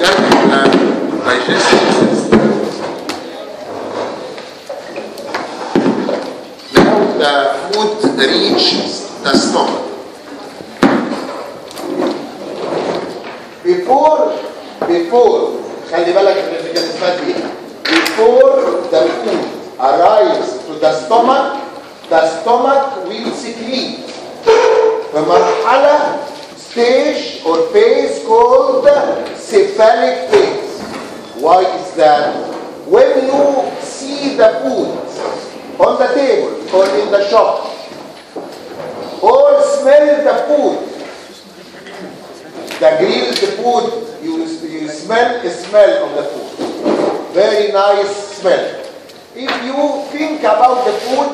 that the digestive system. Now the food reaches the stomach. before before خلي بالك من الميكانيزمات دي before the food arrives to the stomach the stomach will secrete في مرحلة stage or phase called cephalic phase why is that when you see the food on the table or in the shop or smell the food the grilled food, you, you smell the smell of the food. Very nice smell. If you think about the food,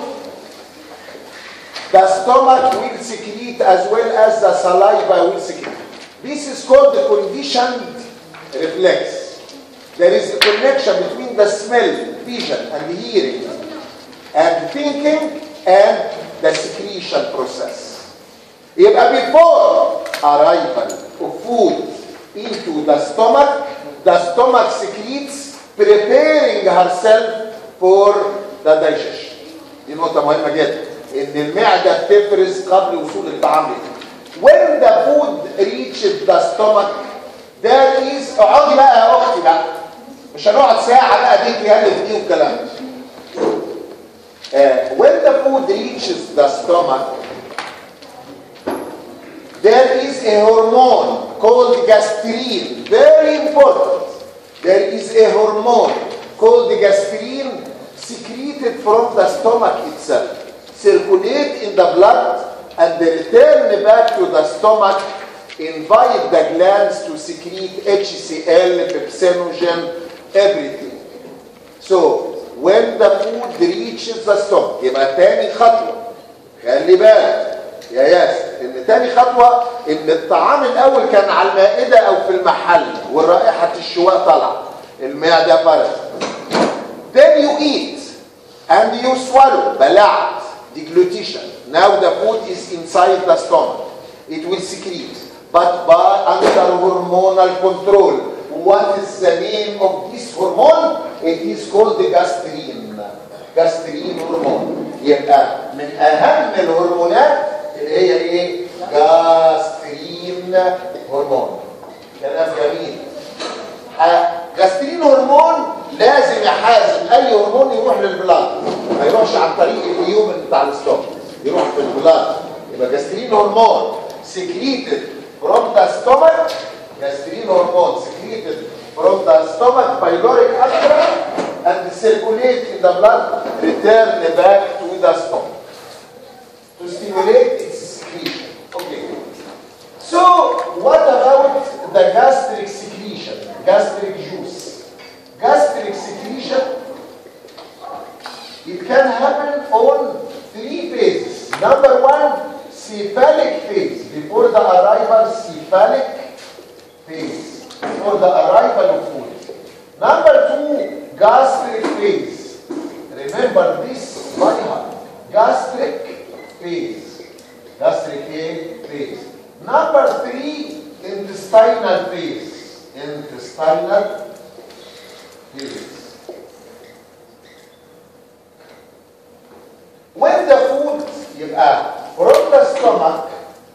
the stomach will secrete as well as the saliva will secrete. This is called the conditioned reflex. There is a connection between the smell, vision, and hearing, and thinking, and the secretion process. يبقى before arrival of food into the stomach, the stomach secretes preparing herself for the digestion. دي نقطة مهمة جدا إن المعدة بتفرز قبل وصول الطعام ليه. When the food reaches the stomach, there is اقعدي بقى يا أختي بقى مش هنقعد ساعة بقى دي تهلف دي والكلام ده. Uh, when the food reaches the stomach, there is a hormone called gastrin, very important. There is a hormone called gastrin secreted from the stomach itself, circulate in the blood and they return back to the stomach, invite the glands to secrete HCl, pepsinogen, everything. So, when the food reaches the stomach, يبقى تاني خطوة خلي بالك يا ياسر ان تاني خطوة ان الطعام الاول كان على المائدة او في المحل والرائحة الشواء طلع المعدة فرز then you eat and you swallow بلعت deglutition now the food is inside the stomach it will secrete but by under hormonal control what is the name of this hormone it is called the gastrin gastrin hormone يبقى من اهم الهرمونات اللي هي ايه جاسترين هرمون كلام جميل جاسترين هرمون لازم يا حازم اي هرمون يروح للبلاد ما يروحش عن طريق اليوم بتاع الاستوم يروح في البلاد يبقى جاسترين هرمون secreted from the stomach gastrin hormone secreted from the stomach pyloric alveoli and circulate in the blood return back to the stomach to stimulate its secretion. Okay. So, what about the gastric secretion, gastric juice? Gastric secretion, it can happen on three phases. Number one, cephalic phase, before the arrival cephalic phase, before the arrival of food. Number two, gastric phase. Remember this very hard. Gastric phase. Gastric phase. Number three, intestinal phase. Intestinal phase. When the food يبقى from the stomach,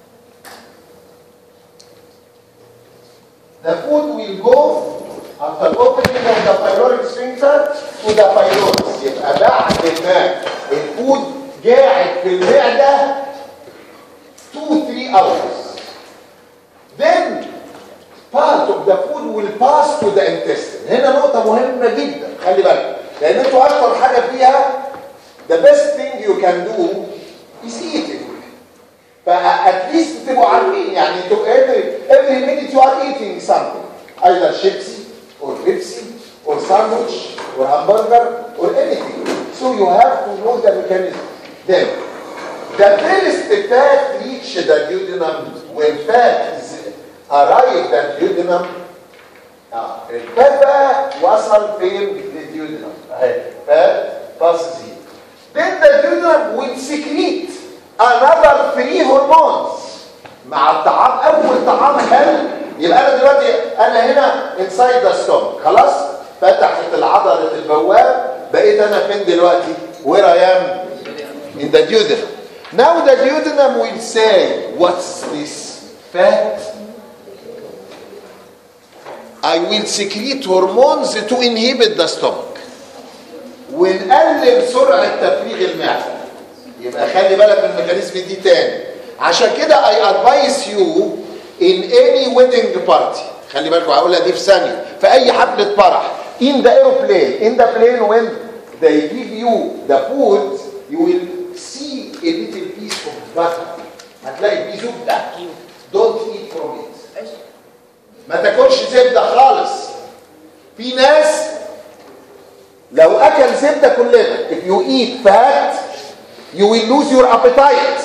the food will go after opening of the pyloric sphincter to the pylorus يبقى بعد ما الفود قاعد في المعدة 2-3 hours then part of the food will pass to the intestine هنا نقطة مهمة جدا خلي بالك لأن انتوا أكتر حاجة فيها the best thing you can do is eating فat least تبقوا عارفين يعني انتوا every, every minute you are eating something either Pepsi or Pepsi or sandwich or hamburger or anything so you have to know the mechanism then the first fat reach the duodenum when fat is arrived at duodenum اه الفات بقى وصل فين للديودنم اهي فات باص زيرو then the duodenum will secrete another three hormones مع الطعام اول طعام هل يبقى انا دلوقتي انا هنا انسايد ذا ستومك خلاص فتحت العضله البواب بقيت انا فين دلوقتي وير اي ام in the duodenum now the duodenum will say what's this fat I will secrete hormones to inhibit the stomach ونقلل سرعة تفريغ المعدة يبقى خلي بالك من الميكانيزم دي تاني عشان كده I advise you in any wedding party خلي بالكم هقولها دي في ثانية في أي حفلة فرح in the aeroplane in the plane when they give you the food you will see a little piece of butter هتلاقي فيه زبدة don't eat from it ما تاكلش زبدة خالص في ناس لو اكل زبده كلنا if you eat fat you will lose your appetite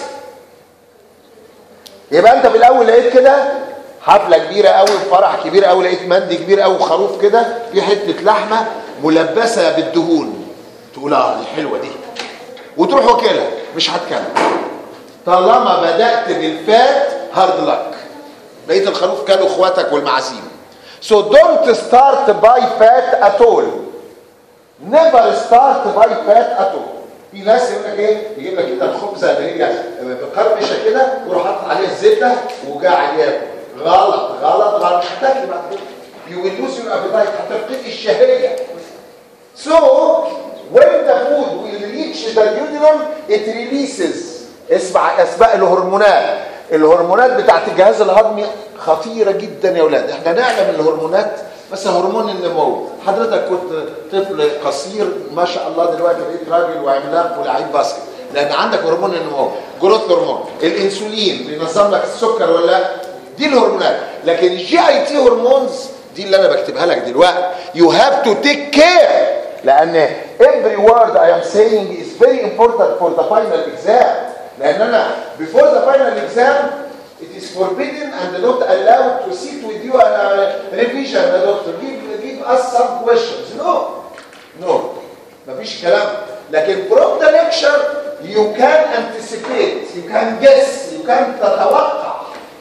يبقى انت في الاول لقيت كده حفله كبيره قوي فرح كبير قوي لقيت مندي كبير قوي خروف كده في حته لحمه ملبسه بالدهون تقول اه دي حلوه دي وتروح واكلها مش هتكلم طالما بدات بالفات هارد لك لقيت الخروف كانوا اخواتك والمعازيم so don't start by fat at all never start by fat at all في ناس يقول لك ايه يجيب لك كده الخبزه اللي هي مقرمشه كده ويروح حاطط عليها الزبده وقاعد ياكل غلط غلط غلط هتاكل بعد كده you will lose your appetite هتفقد الشهيه so when the food will reach the duodenum it releases اسمع اسماء الهرمونات الهرمونات بتاعت الجهاز الهضمي خطيره جدا يا اولاد احنا نعلم الهرمونات بس هرمون النمو حضرتك كنت طفل قصير ما شاء الله دلوقتي بقيت راجل وعملاق ولاعيب باسكت لان عندك هرمون النمو جروث هرمون الانسولين بينظم لك السكر ولا لا؟ دي الهرمونات لكن الجي اي تي هرمونز دي اللي انا بكتبها لك دلوقتي يو هاف تو تيك كير لان every word I am saying is very important for the final exam لان انا before the final exam it is forbidden and not allowed to sit with you and uh, revision the doctor give, give us some questions no no مفيش كلام لكن from the lecture you can anticipate you can guess you can تتوقع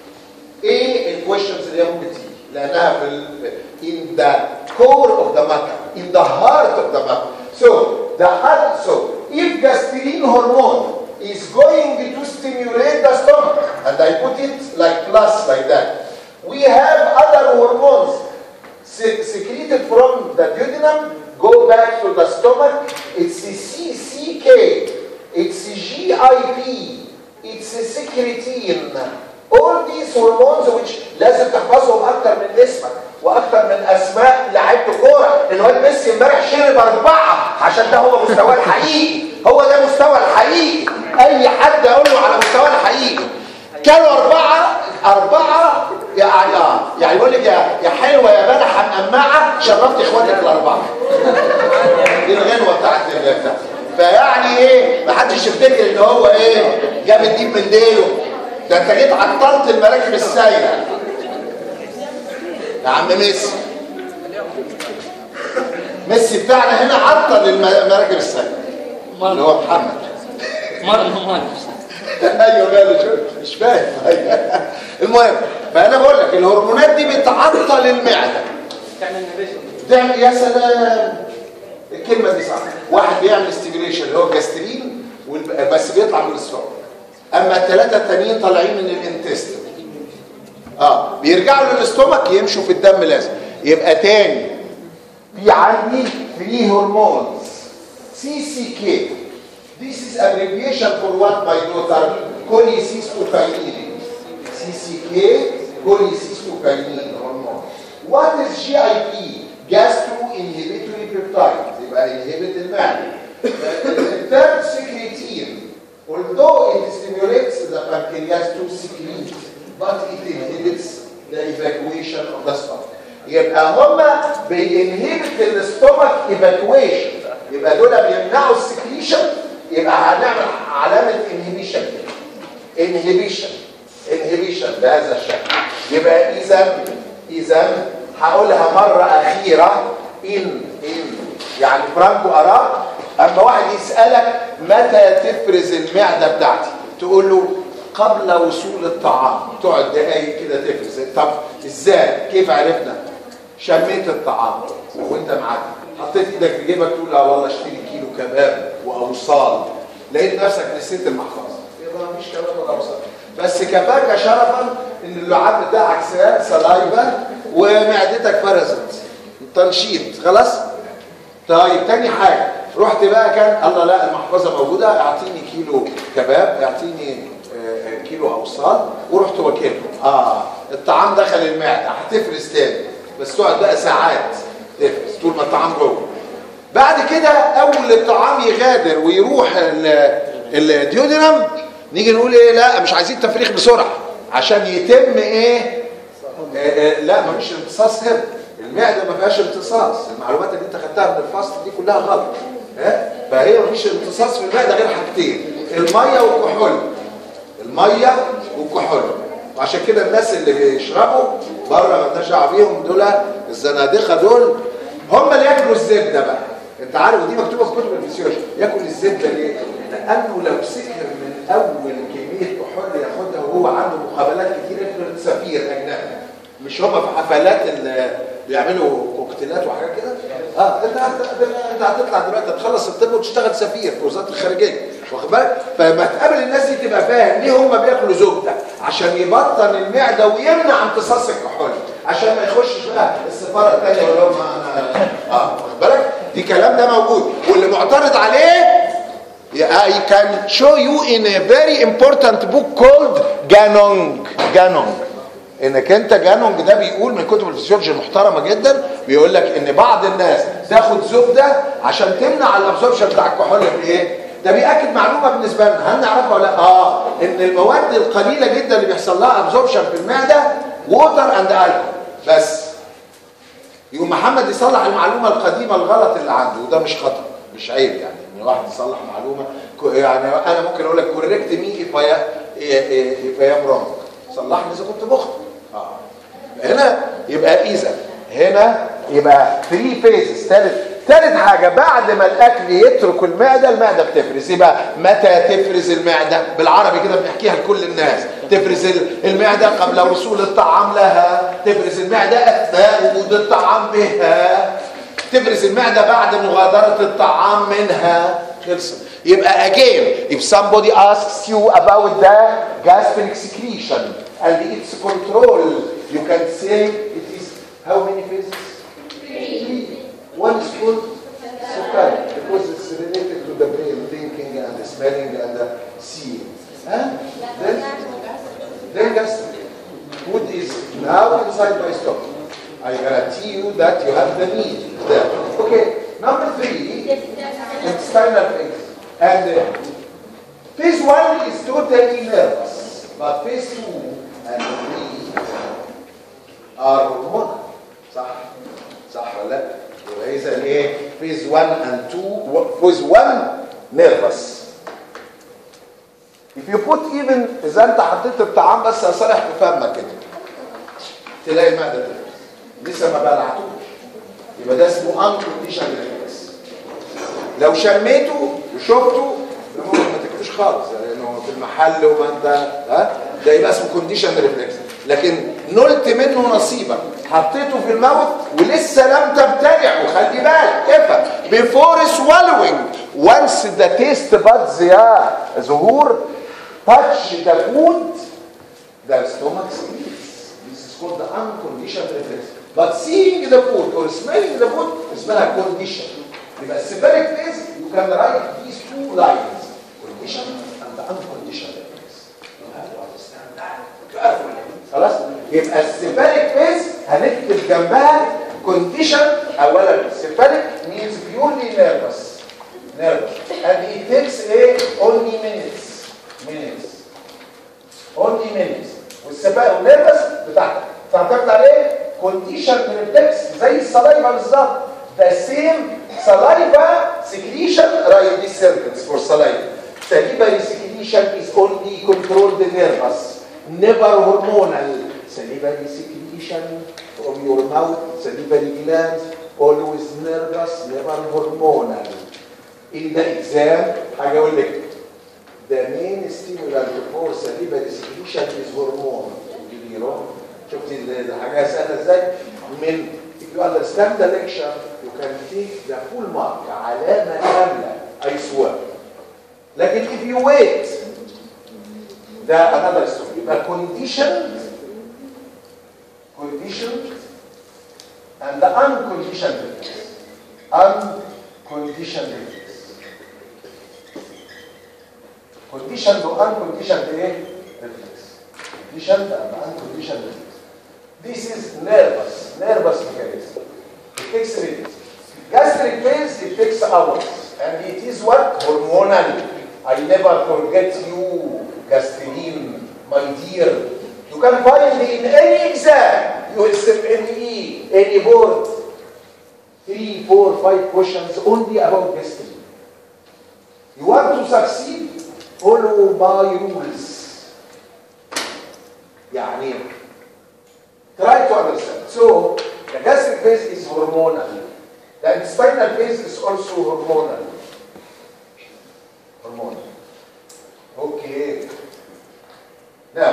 ايه الكويشنز اللي هي ممكن تيجي لانها في ال in the core of the matter in the heart of the matter so the heart so if gastrin hormone is going to stimulate the stomach and I put it like plus like that we have other hormones se- secreted from the duodenum go back to the stomach it's the CCK it's GIP it's secretin all these hormones which لازم تحفظهم اكتر من اسمك واكتر من اسماء لعيبه الكوره الواد ميسي امبارح شرب اربعه عشان ده هو مستواه الحقيقي هو ده مستوى الحقيقي اي حد اقول له على مستواه الحقيقي كانوا اربعه اربعه يعني اه يعني يقول لك يا يا حلوه يا بلحه مقمعه شرفت اخواتك الاربعه دي الغنوه بتاعت بتاعت فيعني ايه محدش يفتكر ان هو ايه جاب الدين من ديله ده انت جيت عطلت المراكب السايره يا عم ميسي ميسي بتاعنا هنا عطل المراكب السايره اللي هو محمد مرة مهمة ايوه ماله شو مش فاهم المهم فانا بقول لك الهرمونات دي بتعطل المعده تعمل نبيشن تعمل يا سلام الكلمه دي صح واحد بيعمل ستيميوليشن اللي هو الجاسترين والب- بس بيطلع من الصوت اما الثلاثه التانيين طالعين من الانتستين اه بيرجعوا للاستومك يمشوا في الدم لازم يبقى تاني في عندي 3 هرمونز سي سي كي This is abbreviation for what my daughter cholecystokinin. CCK cholecystokinin hormone. What is GIP? Gastroinhibitory peptide. يبقى inhibit المعدة. The third secretin. Although it stimulates the pancreas to secrete, but it inhibits the evacuation of the stomach. يبقى هما بينهبت الاستومك evacuation. يبقى دول بيمنعوا السكريشن يبقى هنعمل علامة انهبيشن كده انهبيشن انهبيشن بهذا الشكل يبقى اذا اذا هقولها مرة أخيرة ان ان يعني فرانكو أراك أما واحد يسألك متى تفرز المعدة بتاعتي تقول له قبل وصول الطعام تقعد دقايق كده تفرز طب ازاي كيف عرفنا شميت الطعام وانت معاك حطيت ايدك في جيبك تقول لا والله اشتري كيلو كباب واوصال لقيت نفسك نسيت المحفظه يبقى مفيش كباب ولا اوصال بس كفاك شرفا ان اللعاب بتاعك سلايفا ومعدتك فرزت تنشيط خلاص طيب تاني حاجه رحت بقى كان الله لا المحفظه موجوده اعطيني كيلو كباب اعطيني آه، كيلو اوصال ورحت واكله اه الطعام دخل المعده هتفرز تاني بس تقعد بقى ساعات تفرز طول ما الطعام جوه بعد كده اول الطعام يغادر ويروح ال- الديودرم نيجي نقول ايه لا مش عايزين تفريغ بسرعه عشان يتم ايه آه، آه، لا مفيش امتصاص هنا المعده ما فيهاش امتصاص المعلومات اللي انت خدتها من الفصل دي كلها غلط ها فهي مفيش امتصاص في المعده غير حاجتين الميه والكحول الميه والكحول وعشان كده الناس اللي بيشربوا بره ما لناش دعوه بيهم دول الزنادقه دول هم اللي ياكلوا الزبده بقى انت عارف ودي مكتوبه في كتب الفسيولوجي ياكل الزبده ليه؟ لانه لو سكر من اول كميه كحول ياخدها وهو عنده مقابلات كتير ياكل سفير اجنبي مش هم في حفلات اللي بيعملوا كوكتيلات وحاجات كده اه انت هت- انت هتطلع دلوقتي تخلص الطب وتشتغل سفير في وزاره الخارجيه واخد بالك فلما تقابل الناس دي تبقى فاهم ليه هم بياكلوا زبده عشان يبطن المعده ويمنع امتصاص الكحول عشان ما يخشش بقى السفاره الثانيه يقول لهم انا اه واخد بالك دي كلام ده موجود واللي معترض عليه I can show you in a very important book called Ganong. Ganong. انك انت جانونج ده بيقول من كتب الفسيولوجي المحترمه جدا بيقول لك ان بعض الناس تاخد زبده عشان تمنع الابسوربشن بتاع الكحول في ايه؟ ده بياكد معلومه بالنسبه لنا هل نعرفها ولا لا؟ اه ان المواد القليله جدا اللي بيحصل لها ابسوربشن في المعده ووتر اند الكحول بس يقوم محمد يصلح المعلومه القديمه الغلط اللي عنده وده مش خطا مش عيب يعني ان واحد يصلح معلومه كو- يعني انا ممكن اقول لك كوريكت مي اف اف اي ام رونج صلحني اذا كنت مخطئ اه هنا يبقى اذا هنا يبقى 3 فيزز ثالث ثالث حاجه بعد ما الاكل يترك المعده المعده بتفرز يبقى متى تفرز المعده بالعربي كده بنحكيها لكل الناس تفرز ال- المعده قبل وصول الطعام لها تفرز المعده اثناء وجود الطعام بها تفرز المعده بعد مغادره الطعام منها خلص يبقى again if somebody asks you about the gastric secretion and its control you can say it is how many phases three one is called sukar because it's related to the brain thinking and smelling and seeing huh? then then gastric food is now inside my stomach I guarantee you that you have the need there. Okay, number three, intestinal phase. And uh, phase one is totally nervous, but phase two and three are hormonal. صح؟ صح ولا لا؟ يبقى إذا إيه؟ phase one and two, phase one nervous. If you put even إذا أنت حطيت الطعام بس صالح في فمك كده تلاقي المعدة تفرز لسه ما بلعتوش يبقى ده اسمه unconditioned reflex لو شميته وشفته ده ممكن ما تاكلوش خالص لانه في المحل وما انت ها ده يبقى اسمه كونديشن ريفلكس لكن نلت منه نصيبك حطيته في الموت ولسه لم تبتلعه خلي بالك افهم before swallowing once the taste buds يا ظهور touch the food the stomach sleeps this is called the unconditioned reflex but seeing the food or smelling the food اسمها condition يبقى السيباريك فيز you can write these two lines condition and the unconditioned reflex you have to understand that carefully خلاص يبقى السيباريك فيز هنكتب جنبها condition اولا السيباريك means purely nervous nervous and it takes a only minutes minutes only minutes والسباق والنرفس بتاعتك تعتمد عليه كونديشن ريفلكس زي السلايفا بالظبط the same saliva secretion write this sentence for saliva salivary secretion is only controlled nervous never hormonal salivary secretion from your mouth salivary glands always nervous never hormonal in the exam حاجه اقول لك the main stimulant for salivary secretion is hormone الجليرون شفت الحاجه سهله ازاي من if you understand the lecture you can take the full mark علامه كامله I swear لكن if you wait ده another story يبقى conditioned conditioned and the unconditioned reflex unconditioned reflex conditioned و unconditioned ايه reflex conditioned and unconditioned reflex this is nervous nervous mechanism it takes minutes gastric phase it takes hours and it is what hormonal I never forget you gastrin my dear you can find in any exam USMLE any board three four five questions only about gastrin you want to succeed follow my rules يعني try to understand so the gastric phase is hormonal the intestinal phase is also hormonal hormonal okay now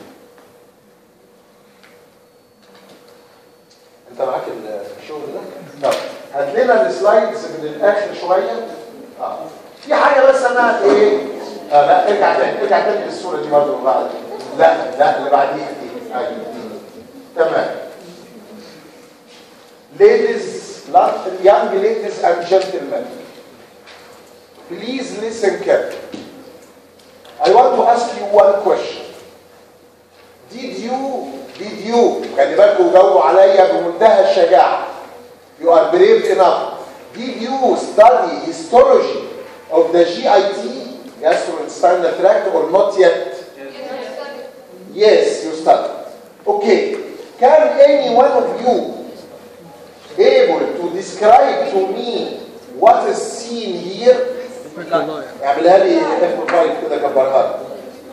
انت معاك الشغل ده؟ طب هات لنا السلايدز من الاخر شويه اه في حاجه بس انا ايه اه لا ارجع تاني ارجع تاني للصوره دي برضه بعد لا لا اللي بعديها دي ايوه تمام ladies young ladies and gentlemen please listen carefully I want to ask you one question did you did you خلي بالكم جاوبوا عليا بمنتهى الشجاعه you are brave enough did you study histology of the GIT gastrointestinal tract or not yet yes you studied okay can any one of you able to describe to me what is seen here اعملها لي اف 5 كده كبرها لي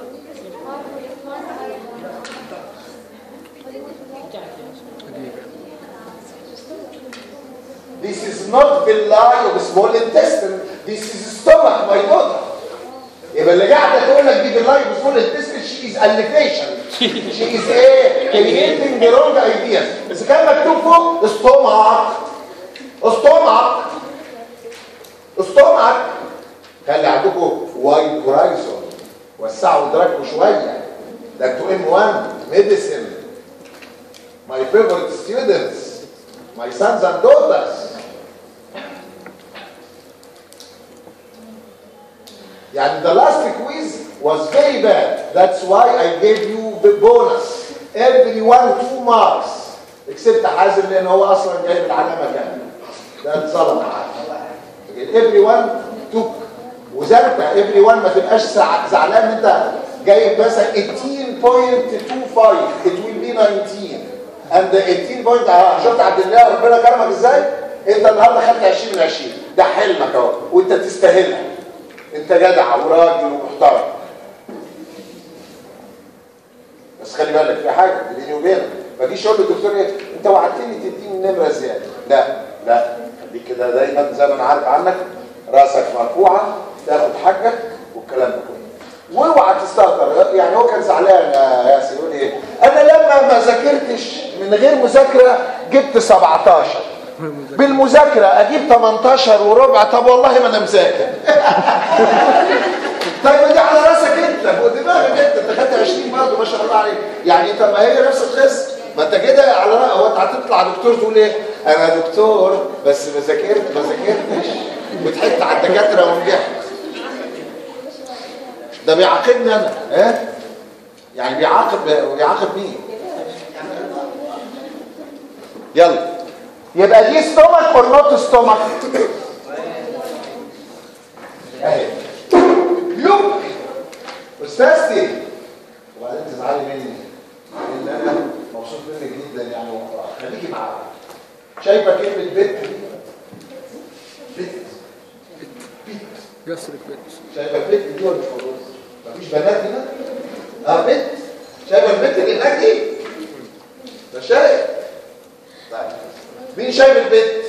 This is not villi of small intestine. This is stomach, my daughter. يبقى اللي قاعده تقول لك دي villi of small intestine she is elevation. She is ايه؟ creating the wrong ideas. بس كان مكتوب فوق stomach. stomach. stomach. خلي عندكم وايد هورايزون. وسعوا ادراككم شويه. ده انتوا ام 1 medicine. My favorite students. My sons and daughters. يعني the last quiz was very bad. That's why I gave you the bonus. Everyone two marks. Except حازم لان هو اصلا جايب العلامه كامله. ده اتظلم Everyone took وزنت everyone ما تبقاش زع- زعلان ان انت جايب مثلا 18.25 it will be 19 and the 18 point اه شفت عبد الله ربنا كرمك ازاي؟ انت النهارده خدت 20 من 20 ده حلمك اهو وانت تستاهلها انت جدع وراجل ومحترم بس خلي بالك في حاجه بيني وبينك ما تجيش اقول للدكتور ايه انت وعدتني تديني نمره زياده لا لا خليك كده دايما زي ما انا عارف عنك راسك مرفوعه تاخد حقك والكلام ده كله واوعى تستهتر يعني هو كان زعلان يا ياسر يقول ايه انا لما ما ذاكرتش من غير مذاكره جبت 17 بالمذاكره اجيب 18 وربع طب والله ما انا مذاكر طيب دي على راسك انت فوق دماغك انت انت خدت 20 برضه ما شاء الله عليك يعني انت ما هي نفس القصه ما انت كده على رأ... هو انت هتطلع دكتور تقول ايه انا دكتور بس ما ذاكرت ما ذاكرتش وتحط على الدكاتره ونجحت ده بيعاقبني انا ها يعني بيعاقب بيعاقب مين يلا يبقى دي ستومك اور نوت ستومك اهي لوك استاذتي وبعدين تزعلي مني لان انا مبسوط منك جدا يعني والله خليكي معايا شايفه كلمه بنت دي بنت بنت يسرق بيت شايفه البنت دي ولا مش موجوده مفيش بنات هنا اه بنت شايفه البنت اللي هناك دي ده شايف طيب مين شايف البنت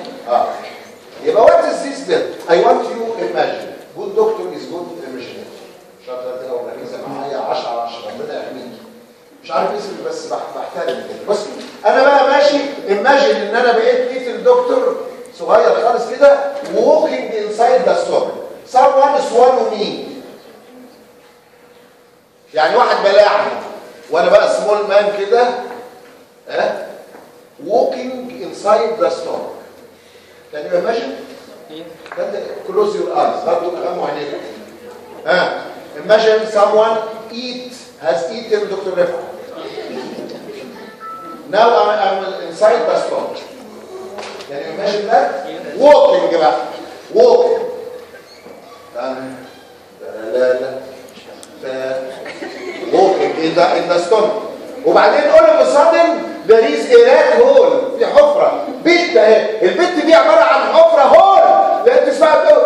اه يبقى what is this bit I want you imagine good doctor is good imagination شاطر كده ومركزه معايا 10 على 10 ربنا يحميك مش عارف اسمي بس بح- بحترم كده بص انا بقى ماشي ايماجن ان انا بقيت ليتل دكتور صغير خالص كده walking inside the store someone swallow me يعني واحد بلاعني وانا بقى سمول مان كده ها walking inside the store can you imagine Then close your eyes برضه اغموا عينيك ها imagine someone eat has eaten Dr. Refa now I'm, I'm inside the store can you imagine that walking بقى walking لا لا لا لا walking in the in the store وبعدين all of a sudden there is a rat hole في حفرة بيت اهي البيت دي عبارة عن حفرة هول لقيت تسمع بتقول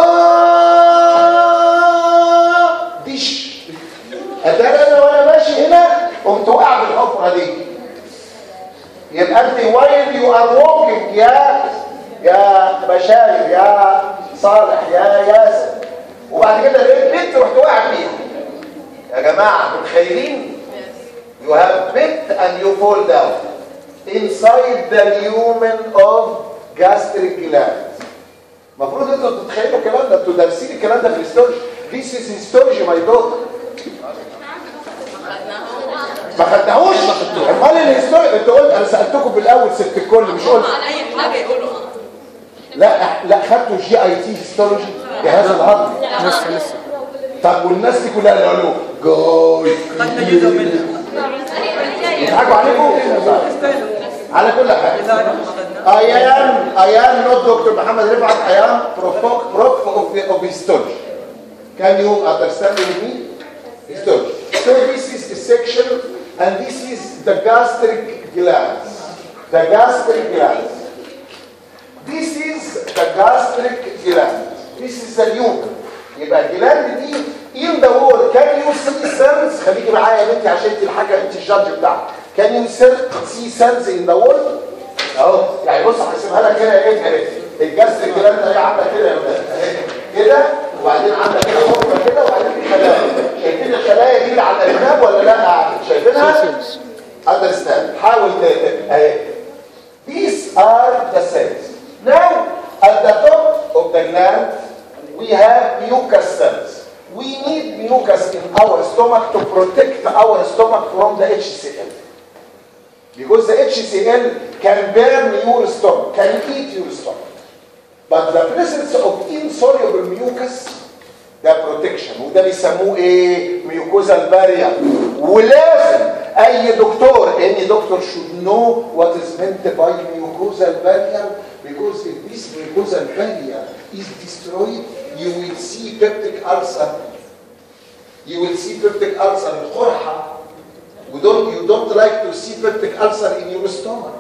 آه ديش اتاري انا وانا ماشي هنا قمت واقع في الحفرة دي يبقى انت وايل يو ار ووكينج يا يا بشاير يا صالح يا ياسر وبعد كده لقيت بنت رحت واقع فيها يا جماعه متخيلين You have bit and you fall down inside the lumen of gastric gland. المفروض انتوا تتخيلوا الكلام ده انتوا دارسين الكلام ده في الهيستولوجي. This is histology my daughter. ما خدناهوش امال الهيستولوجي انت قلت انا سالتكم في الاول ست الكل مش قلت اي حاجه يقولوا لا لا خدتوا جي اي تي هيستولوجي جهاز الهضم لسه لسه طب والناس دي كلها اللي قالوا جاي خدنا جزء منها يضحكوا عليكم على كل حال لا لا ما خدنا I am, I am not Dr. Muhammad Rifat, I am prof, prof of, of histology. Can you understand with me? Histology. So this is a section and this is the gastric glands. The gastric glands. This is the gastric gland. This is the lumen. يبقى الجلاند دي in the wall can you see cells خليكي معايا يا بنتي عشان انت الحاجه انت الجادج بتاعك can you see cells in the wall اهو يعني بص هقسمها لك كده ايه اهي الجاستريك جلاند اهي عامله كده يا ولاد اهي كده وبعدين عامله كده حفره كده وبعدين في خلايا شايفين الخلايا دي اللي على الارنب ولا لا شايفينها understand حاول ت- اهي These are the cells. Now, at the top of the gland, we have mucus cells. We need mucus in our stomach to protect our stomach from the HCl. Because the HCl can burn your stomach, can eat your stomach. But the presence of insoluble mucus ده بروتكشن وده بيسموه ايه ميوكوزال بارير ولازم اي دكتور any doctor should know what is meant by mucosal barrier because if this mucosal barrier is destroyed you will see peptic ulcer you will see peptic ulcer القرحه we don't you don't like to see peptic ulcer in your stomach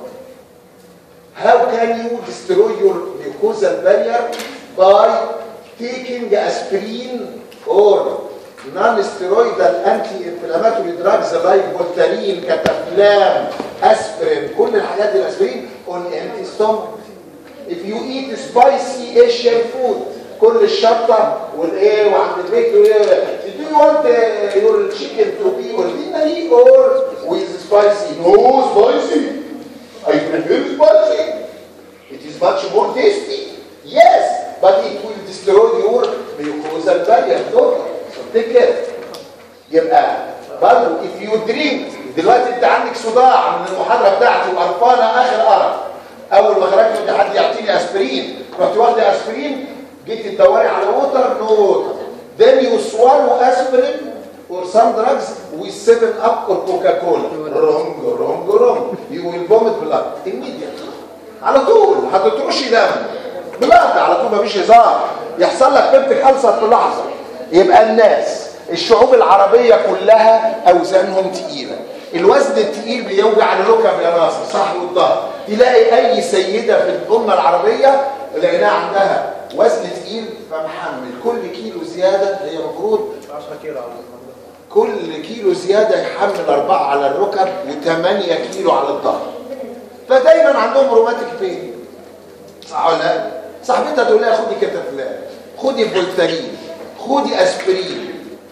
how can you destroy your mucosal barrier by taking aspirin or non-steroidal anti-inflammatory drugs like Voltaren, Cataflam, aspirin, كل الحاجات دي الاسبرين on empty stomach. If you eat spicy Asian food كل الشطة والايه وعند البيت وايه do you want uh, your chicken to be ordinary or with spicy? No spicy. I prefer spicy. It is much more tasty. Yes, but it will destroy your mucosal barrier. Don't. So take care. يبقى برضه if you drink دلوقتي انت عندك صداع من المحاضره بتاعتي وقرفانه اخر قرف اول ما خرجت قلت حد يعطيني اسبرين رحت واخده اسبرين جيت تدوري على ووتر نو ووتر then you swallow aspirin or some drugs with 7 up or coca cola wrong wrong wrong you will vomit blood immediately على طول هتطرشي دم بلاد على طول مفيش هزار يحصل لك بنتك ألسر في لحظة يبقى الناس الشعوب العربية كلها أوزانهم تقيلة الوزن التقيل بيوجع الركب يا ناصر صح والظهر تلاقي أي سيدة في الأمة العربية لقيناها عندها وزن تقيل فمحمل كل كيلو زيادة هي المفروض 10 كيلو على كل كيلو زيادة يحمل أربعة على الركب وثمانية كيلو على الظهر فدايما عندهم روماتيك بين صح ولا لا؟ صاحبتها تقول لها خدي كتافلان خدي فولتارين خدي اسبرين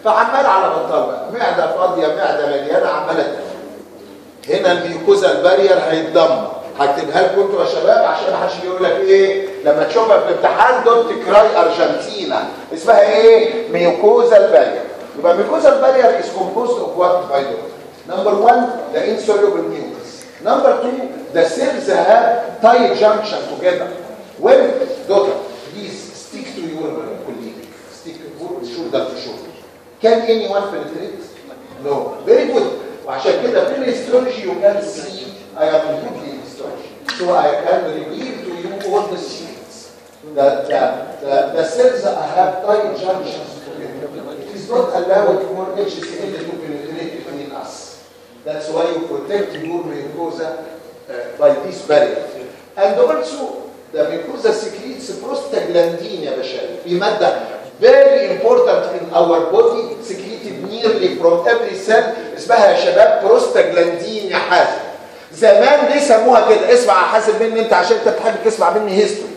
فعمال على بطال بقى معده فاضيه معده مليانه عماله تاكل. هنا الميوكوزا البارير هيتدمر هكتبها لكم انتوا يا شباب عشان محدش يقول لك ايه لما تشوفها في الامتحان دونت كراي ارجنتينا اسمها ايه ميوكوزا البارير يبقى ميوكوزا البارير از كومبوزد اوف وات فايبر نمبر 1 the insoluble mucus number 2 the cells have tight junction together when daughter please stick to your colleague stick shoulder to shoulder can anyone penetrate no very good وعشان كده في الهيستولوجي you can see I am good in histology so I can reveal to you all the secrets that the, the, the cells have tight junctions together it is not allowed for HCl to penetrate between us that's why you protect your mucosa uh, by this barrier and also the mucosa secretes prostaglandin يا باشا في ماده very important in our body secreted nearly from every cell اسمها يا شباب بروستاجلاندين يا حازم زمان ليه سموها كده اسمع يا حازم مني انت عشان انت بتحب تسمع مني هيستوري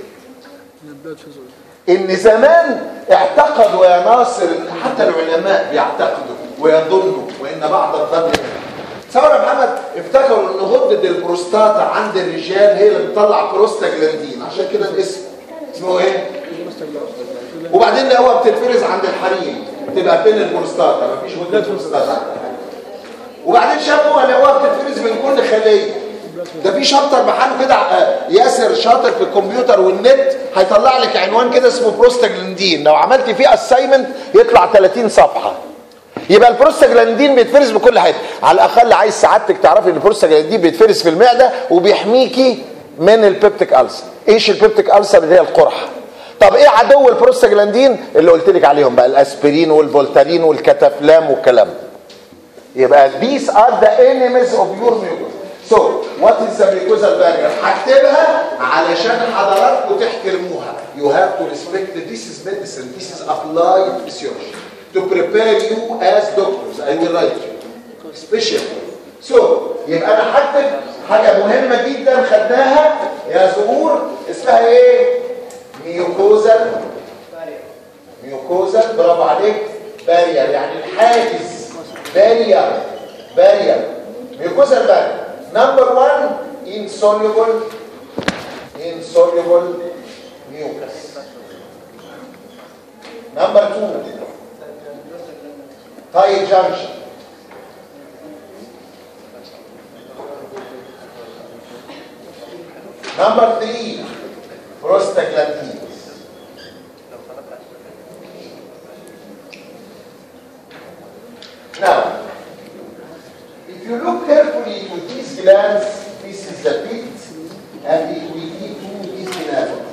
ان زمان اعتقدوا يا ناصر ان حتى العلماء بيعتقدوا ويظنوا وان بعض الظن تصور يا محمد افتكروا ان غدة البروستاتا عند الرجال هي اللي بتطلع بروستاجلاندين عشان كده الاسم اسمه ايه؟ وبعدين لقوها بتتفرز عند الحريم تبقى فين البروستاتا مفيش غدة بروستاتا وبعدين شافوها لقوها بتتفرز من كل خليه ده في شابتر بحاله كده آه، ياسر شاطر في الكمبيوتر والنت هيطلع لك عنوان كده اسمه بروستاجلاندين لو عملت فيه اساينمنت يطلع 30 صفحه يبقى البروستاجلاندين بيتفرز بكل حته على الاقل عايز سعادتك تعرفي ان البروستاجلاندين بيتفرز في المعده وبيحميكي من البيبتيك ألسر ايش البيبتيك ألسر اللي هي القرحه طب ايه عدو البروستاجلاندين اللي قلت لك عليهم بقى الاسبرين والفولتارين والكتافلام والكلام ده. يبقى these are the enemies of your mucus so what is the mucosal barrier هكتبها علشان حضراتكم تحترموها you have to respect that this is medicine this is applied physiology to prepare you as doctors I will write you special so يبقى انا هكتب حاجه مهمه جدا خدناها يا زهور اسمها ايه ميوكوزال ميوكوزال برافو عليك بارير يعني الحاجز بارير بارير ميوكوزال بارير نمبر 1 insoluble insoluble mucus نمبر 2 tight junction Number three, prostaglandins. Now, if you look carefully to these glands, this is the pit, and it will lead to these glands.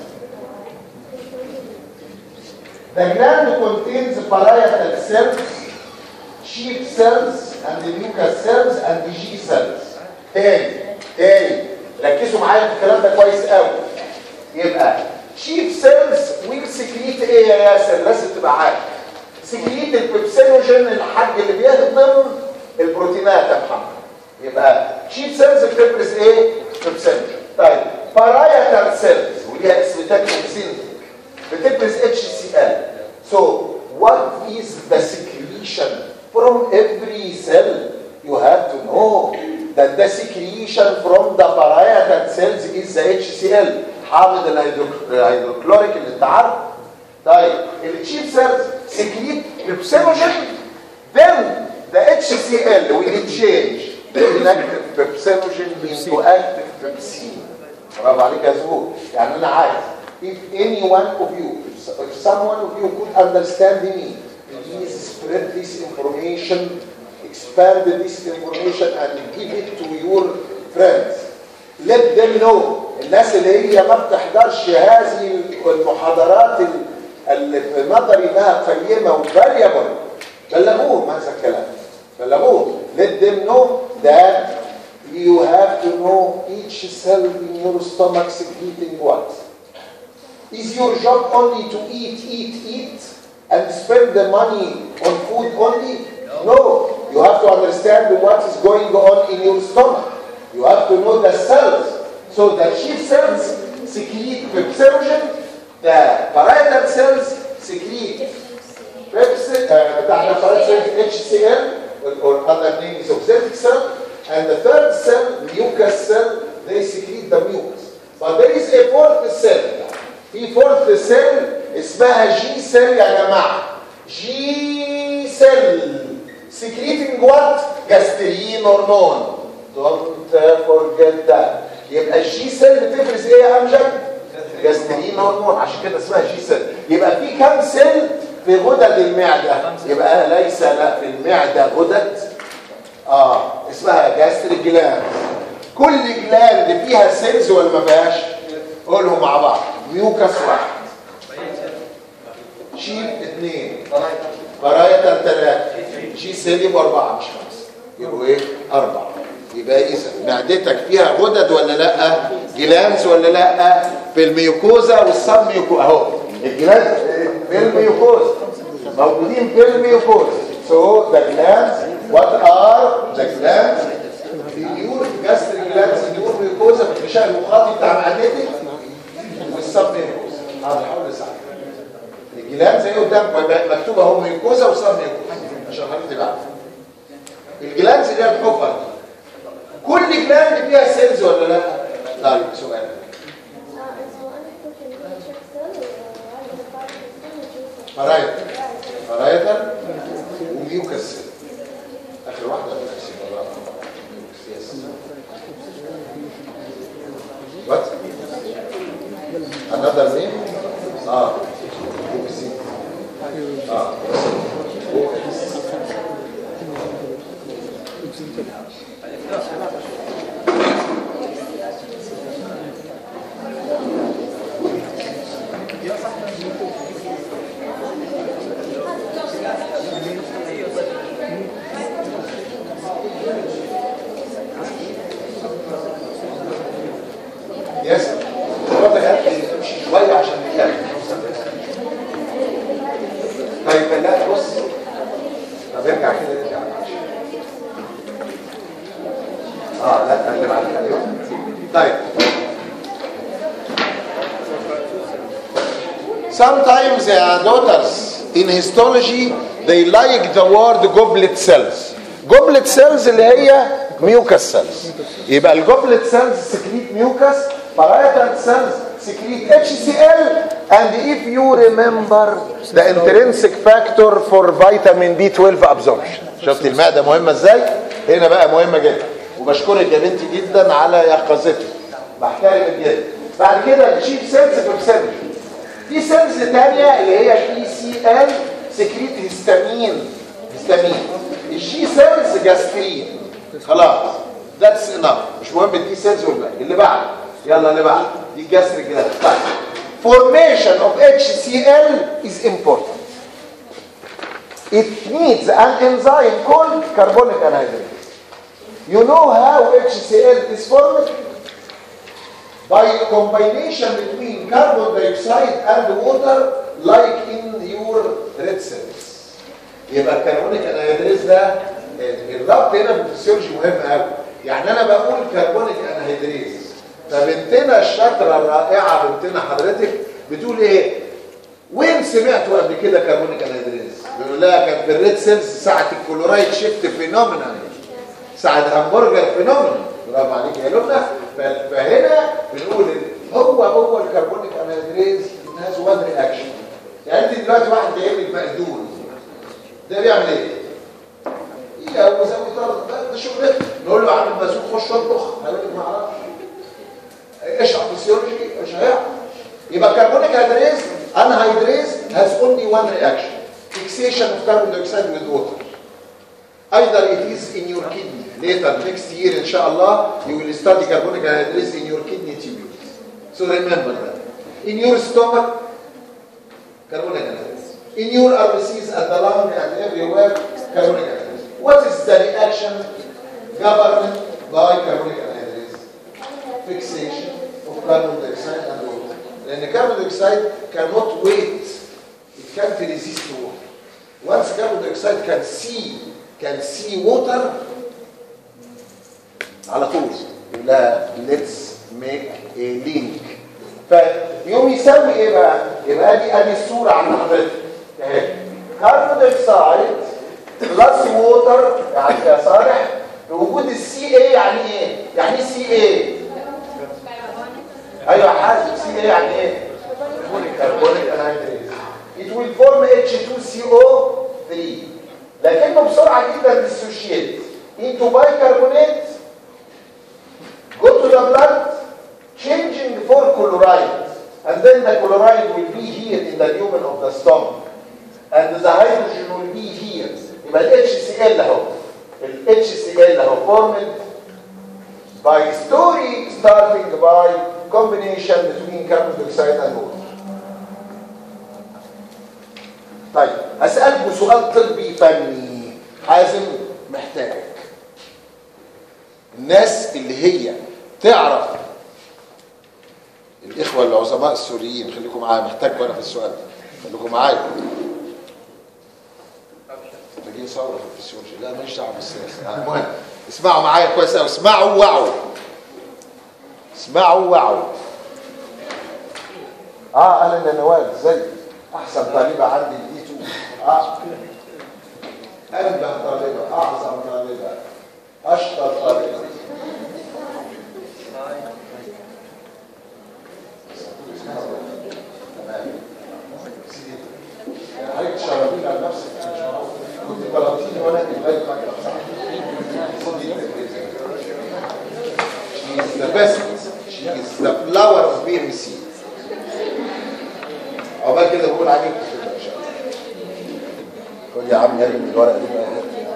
The gland contains parietal cells, sheep cells, and the mucus cells, and the G cells. تاني تاني ركزوا معايا في الكلام ده كويس قوي يبقى شيف سيلز ويل سكريت ايه يا ياسر لازم تبقى عارف سكريت البيبسينوجين الحاج اللي بيهضم البروتينات يا محمد يبقى شيف سيلز بتفرز ايه بيبسينوجين طيب بارايتال سيلز وليها اسم تاني سينتك بتفرز اتش سي ال so what is the secretion from every cell you have to know that the secretion from the parietal cells is the HCl حامض الهيدرو- الهيدروكلوريك اللي انت عارفه طيب التشيف سيلز سكريت بيبسينوجين then the HCl will change the inactive pepsinogen into active pepsin برافو عليك يا زهور يعني انا عايز if any one of you if someone of you could understand me please spread this information expand this information and give it to your friends let them know الناس اللي هي ما بتحضرش هذه المحاضرات ال- اللي في نظري انها قيمه وفاريبل بلغوهم هذا الكلام بلغوهم let them know that you have to know each cell in your stomach secreting what is your job only to eat eat eat and spend the money on food only no you have to understand what is going on in your stomach you have to know the cells so the chief cells secrete pepsinogen the parietal cells secrete Pepsi, uh, بتاع الفرنسي HCl or other name is oxalic cell and the third cell mucus cell they secrete the mucus but there is a fourth cell في fourth cell اسمها G cell يا جماعة G cell secreting what? gastrin hormone don't forget that يبقى الجي سيل بتفرز ايه يا امجد؟ جاسترين هرمون عشان كده اسمها جي سيل يبقى في كام سيل في غدد المعده يبقى ليس لا في المعده غدد اه اسمها جاستريك جلاند كل جلاند فيها سيلز ولا ما فيهاش قولهم مع بعض ميوكس واحد شيب اثنين برايتا ثلاثة جي سيل يبقوا أربعة مش خمسة يبقوا إيه؟ أربعة يبقى إذا معدتك فيها غدد ولا لأ؟ جلانز ولا لأ؟ في الميوكوزا والصب ميوكوزا أهو الجلانز في الميوكوزا موجودين في الميوكوزا So the glands, what are the glands? النيور جاستريك جلانز النيور ميوكوزا في الغشاء المخاطي بتاع معدتك والصب ميوكوزا هذا حول الساعة الجلان زي قدام مكتوب اهو ميوكوزا وصاب ميوكوزا عشان حضرتك تبقى عارف الجلانز اللي هي الحفر دي كل جلاند فيها سيلز ولا لا؟ طيب سؤال فرايتر فرايتر وميوكس اخر واحده ولا نفسي والله يس وات another name اه ميوكسين اه يس الوضع يمشي شويه عشان نتكلم طيب لا بص طب ارجع كده ارجع معلش. اه لا اللي بعد كده طيب Sometimes their daughters in histology they like the word goblet cells. Goblet cells اللي هي mucus cells. يبقى الجوبلت cells secrete mucus, parietal cells secrete HCl, and if you remember the intrinsic factor for vitamin B12 absorption. شفت المعدة مهمة ازاي؟ هنا بقى مهمة جدا. وبشكرك يا بنتي جدا على يقظتك. بحترمك جدا. بعد كده الشيب سيلز في السيلز. في سيلز تانية اللي هي الاي سي ال سكريت هيستامين هيستامين الجي سيلز جاسترين خلاص ذاتس انف مش مهم الدي سيلز والباقي اللي بعد يلا اللي بعد دي جاستريك جلاند طيب formation of HCl is important it needs an enzyme called carbonic anhydrase you know how HCl is formed by combination between carbon dioxide and water like in your red cells يبقى الكربونيك انهيدريز ده الربط هنا في الفسيولوجي مهم قوي يعني انا بقول كربونيك انهيدريز فبنتنا الشاطره الرائعه بنتنا حضرتك بتقول ايه وين سمعتوا قبل كده كربونيك انهيدريز بيقول لها كان في الريد سيلز ساعه الكلورايد شيفت فينومينال ساعه همبرجر فينومينال برافو عليك يا لبنى ف- فهنا بنقول إن هو هو الكربونيك انهيدريز هاز وان رياكشن يعني انت دلوقتي واحد جايب لك مقدول ده بيعمل ايه؟ يقوم زي طرد ده ده شغلته نقول له عامل بازوق خش اطبخ هيقول لك ما اعرفش اشرح فيسيولوجي مش هيعرف يبقى كربونيك هيدريز انهيدريز has only one reaction fixation of carbon dioxide with water either it is in your kidney later next year inshallah you will study carbonic anhydrase in your kidney tubules so remember that in your stomach carbonic anhydrase in your RBCs at the lung and everywhere carbonic anhydrase what is the reaction governed by carbonic anhydrase fixation of carbon dioxide and water لأن carbon dioxide cannot wait it can't resist water once carbon dioxide can see can see water على طول يقول لها let's make a link فيوم يسوي ايه بقى؟ يبقى ادي ادي الصوره عند حضرتك اهي كاربون دايوكسيد بلس ووتر يعني يا صالح وجود السي اي يعني ايه؟ يعني ايه سي اي؟ ايوه حاسب سي اي يعني ايه؟ كربونيك انهيدريز it will form H2CO3 لكنه بسرعه جدا dissociate into bicarbonate go to the blood changing for chloride and then the chloride will be here in the lumen of the stomach and the hydrogen will be here يبقى ال HCl اهو ال HCl اهو formed by story starting by combination between carbon dioxide and water طيب اسالكم سؤال طبي فني حازم محتاج الناس اللي هي تعرف الاخوه العظماء السوريين خليكم معايا محتاج وانا في السؤال ده خليكم معايا محتاجين ثوره في الفسيولوجي لا ماليش دعوه بالسياسه المهم اسمعوا معايا كويس قوي اسمعوا وعوا اسمعوا وعوا اه انا اللي نوال ازيك احسن طالبه عندي الاي 2 اه انبه طالبه اعظم طالبه اشطر طالبه تمام سيدي حضرتك تشربين على نفسك كنت طلبتيني وانا اديت لك She is the best. She is the flower of BMC. عقبال كده بقول عليك كده ان شاء الله. خد يا عم ارمي الورقه دي بقى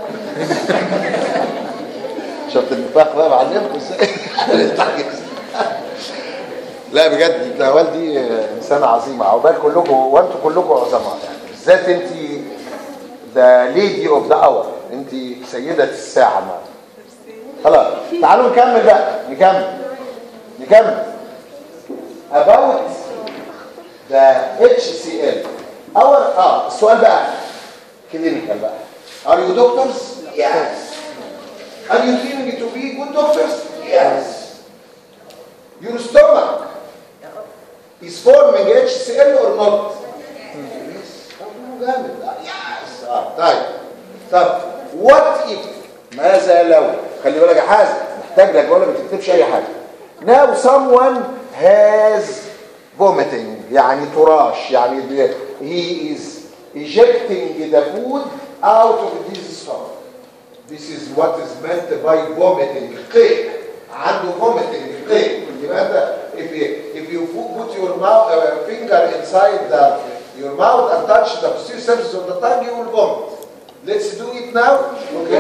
شفت النفاق بقى بعلمكم ازاي لا بجد نوال دي انسانه عظيمه عقبال كلكم وانتم كلكم عظماء يعني بالذات انت ذا ليدي اوف ذا اور انت سيده الساعه ما خلاص تعالوا نكمل بقى نكمل نكمل about the HCl our اه السؤال بقى كلينيكال بقى are you doctors yes are you training to be good doctors yes your stomach is forming HCl or not yes طب جامد yes آه. طيب طب what if ماذا لو خلي بالك يا حازم محتاج لك ولا ما تكتبش اي حاجه now someone has vomiting يعني تراش يعني he is ejecting the food out of his stomach this is what is meant by vomiting قيء عنده vomiting قيء يبقى انت if you, if you put your mouth uh, finger inside the your mouth and touch the posterior surface of the tongue you will vomit let's do it now okay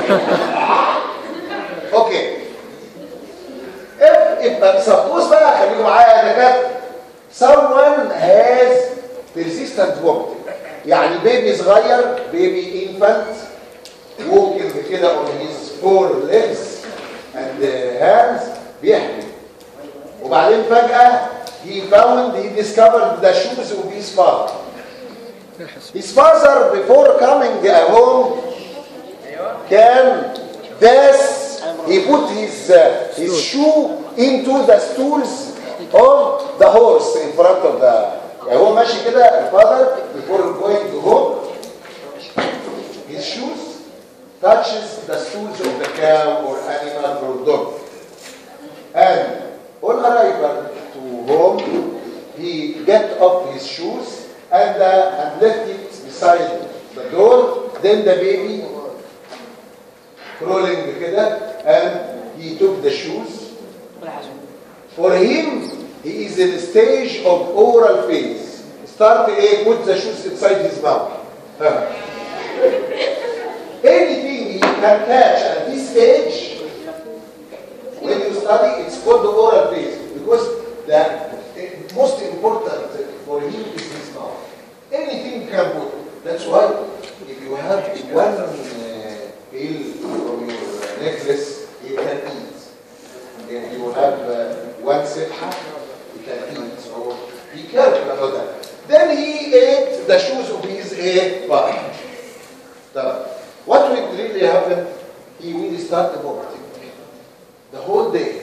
okay if if suppose بقى خليكم معايا يا دكاتره someone has persistent vomiting يعني بيبي صغير بيبي infant walking كده on his four legs and hands بيحمل وبعدين فجأة he found he discovered the shoes of his father his father before coming home can pass he put his uh, his shoe into the stools of the horse in front of the يعني هو ماشي كده الفاذر before going to home his shoes touches the stools of the cow or animal or dog and on arrival to home he get off his shoes and, uh, and left it beside the door then the baby crawling كده and he took the shoes for him he is in a stage of oral phase start a put the shoes inside his mouth huh. anything he can catch at this age when you study it's called the oral phase because the most important for him is his mouth anything can put that's why if you have one uh, pill from your necklace you can eat if you have uh, one sipha you can eat so be careful about that then he ate the shoes of his a father the, what will really happen he will start vomiting the whole day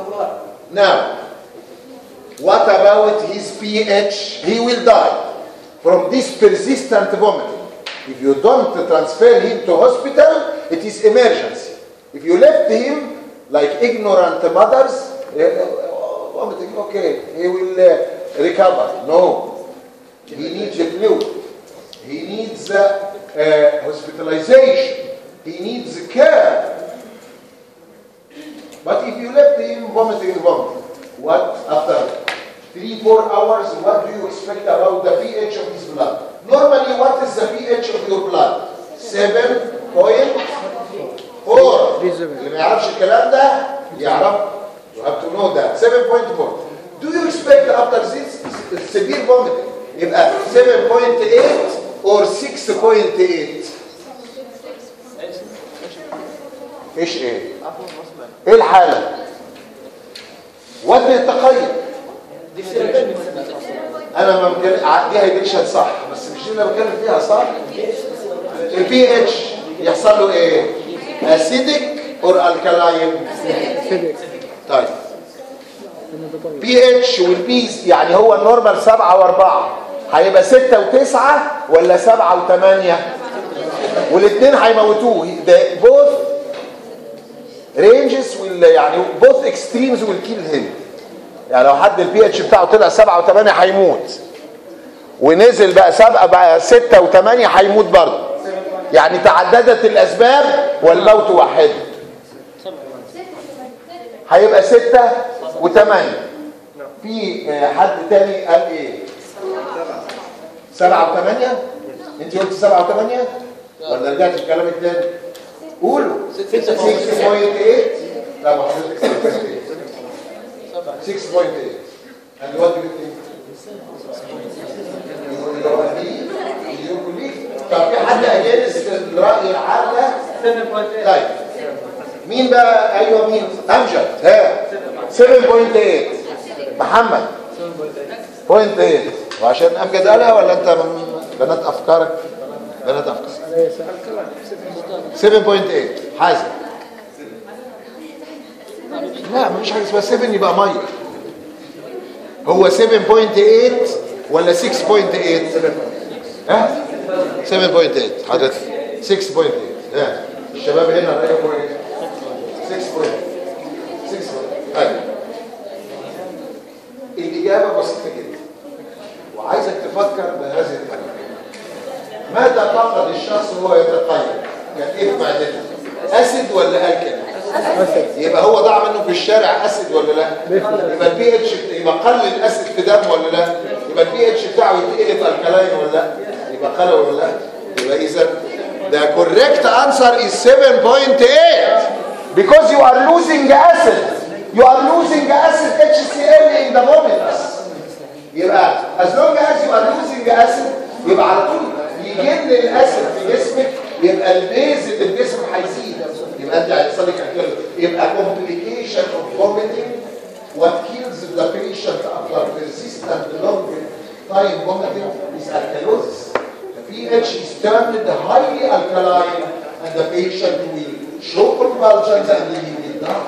now what about his pH he will die from this persistent vomiting. If you don't transfer him to hospital, it is emergency. If you left him like ignorant mothers, eh, oh, vomiting, okay, he will uh, recover. No, he needs the fluid. He needs uh, uh, hospitalization. He needs care. But if you left him vomiting and vomiting, what after three, four hours, what do you expect about the pH of his blood? Normally, what is the pH of your blood? 7.4 اللي ما يعرفش الكلام ده يعرف you have to know that 7.4 do you expect after this severe vomiting يبقى 7.8 or 6.8 ايش ايه ايه الحالة وزن التقيم انا ما بتكلم دي هيدريشن صح بس مش دي اللي أنا بتكلم فيها صح البي اتش يحصل له ايه اسيدك اور الكلاين طيب بي اتش والبيز يعني هو النورمال 7 و4 هيبقى 6 و9 ولا 7 و8 والاثنين هيموتوه ده both ranges will يعني both extremes will kill him يعني لو حد البي اتش بتاعه طلع 7 و8 هيموت ونزل بقى 7 بقى 6 و8 هيموت برضه يعني تعددت الاسباب والموت واحد هيبقى 6 و8 في آه، حد تاني قال ايه 7 و8 انت قلت 7 و8 ولا رجعت في كلامك تاني قولوا 6.8 لا ما حضرتك 6.8 and what do you think طب في حد اجانس الراي العام ده طيب مين بقى ايوه مين امجد ها 7.8 محمد 7.8 وعشان امجد قالها ولا انت من بنات افكارك بنات افكارك 7.8 حازم لا مفيش حاجه اسمها 7 يبقى ميه هو 7.8 ولا 6.8 ها 7.8 حضرتك 6.8 ها الشباب هنا رايكم ايه 6.8 6.8 ايوه الاجابه بسيطه جدا وعايزك تفكر بهذه الطريقه ماذا فقد الشخص وهو يتقيم كان ايه في معدته اسيد ولا الكلي يبقى هو ضاع منه في الشارع اسيد ولا لا يبقى البي اتش يبقى قل الاسيد في دم ولا لا يبقى البي اتش بتاعه يتقلب الكلاين ولا لا يبقى قل ولا لا يبقى اذا the correct answer is 7.8 because you are losing acid you are losing acid HCl in the vomit يبقى as long as you are losing acid يبقى على طول يجن الاسيد في جسمك يبقى البيز اللي في الجسم هيزيد يبقى انت هيحصل لك alkalosis. يبقى complication of vomiting what kills the patient after persistent long time vomiting is alkalosis the pH is turned highly alkaline and the patient will show convulsions and he will die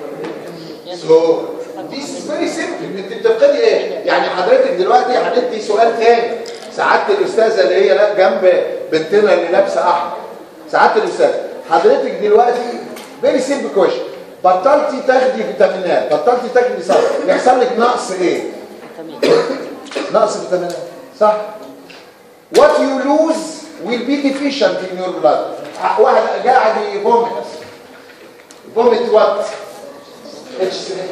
so this is very simple انت بتبتدي ايه يعني حضرتك دلوقتي هندي سؤال تاني سعاده الاستاذه اللي هي لا جنب بنتنا اللي لابسه احمر سعاده الاستاذ حضرتك دلوقتي فيري سيمبل كويشن بطلتي تاخدي فيتامينات بطلتي تاخدي صح يحصل لك نقص ايه نقص فيتامينات صح what you lose will be deficient in your blood واحد قاعد يفومت vomit what HCl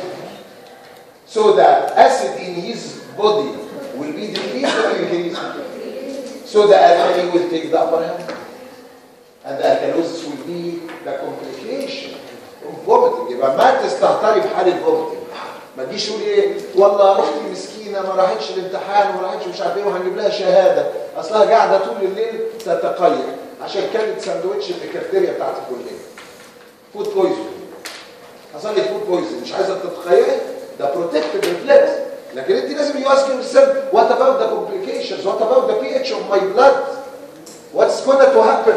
so the acid in his body will be decreased or increased so the alkali will take the upper hand and the alkalosis will be the complication of vomiting يبقى ما تستهتري بحالة vomiting ما تجيش تقولي ايه والله اختي مسكينه ما راحتش الامتحان وما راحتش مش عارف ايه وهنجيب لها شهاده اصلها قاعده طول الليل تتقيأ عشان كانت ساندوتش في الكافتيريا بتاعت الكليه فود بويزن حصل لي فود بويزن مش عايزه تتخيلي ده بروتكتيف ريفلكس لكن انت لازم يو اسك يور سيلف وات اباوت ذا كومبليكيشنز وات اباوت ذا بي اتش اوف ماي بلاد واتس جونا تو هابن